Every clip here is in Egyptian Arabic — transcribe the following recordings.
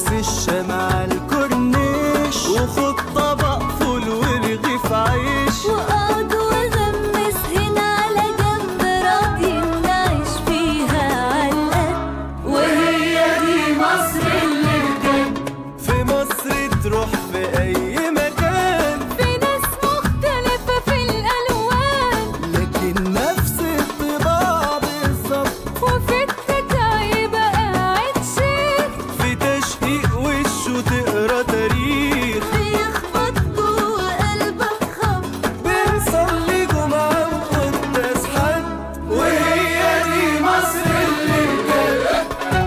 بوس الشمع الكورنيش وخد طبق فول ورغيف عيش واقعد واغمس هنا على جنب راضيين نعيش فيها علقة وهي دي مصر اللي بجد في مصر تروح في أي مكان في ناس مختلفة في الألوان لكن نفس الطباع بالظبط وفي التكعيبة قاعد شيخ في تشقيق وشه تقرا تاريخ بيخبط جوه قلبك خبط بنصلي جمعة وقداس حد وهي دي مصر اللي بجد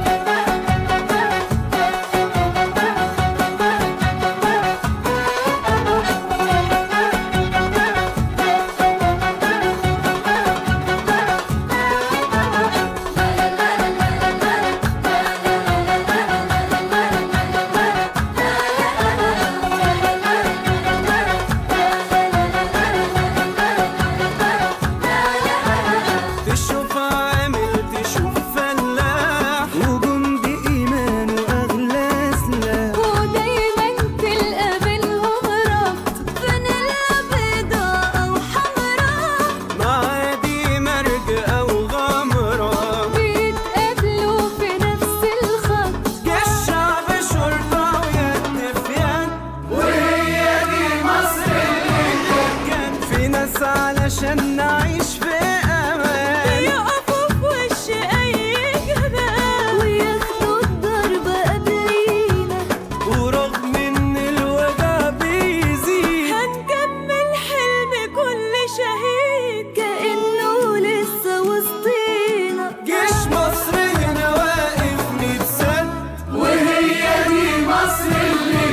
تشوف عامل تشوف فلاح وجندي إيمان وأغلى سلاح ودايما تلقى بينهم ربط فانيلا بيضا أو حمرا معادي مرج أو غمرة بيتقابلوا في نفس الخط جيش شعب شرطة ويد في يد وهي دي مصر اللي كان في ناس علشان نعيش في أمان يقفوا في وش أي جبال وياخدوا الضرب قبلينا ورغم إن الوجع بيزيد هنكمل حلم كل شهيد كأنه لسه وسطينا جيش مصر هنا واقف ميت سد وهي دي مصر اللي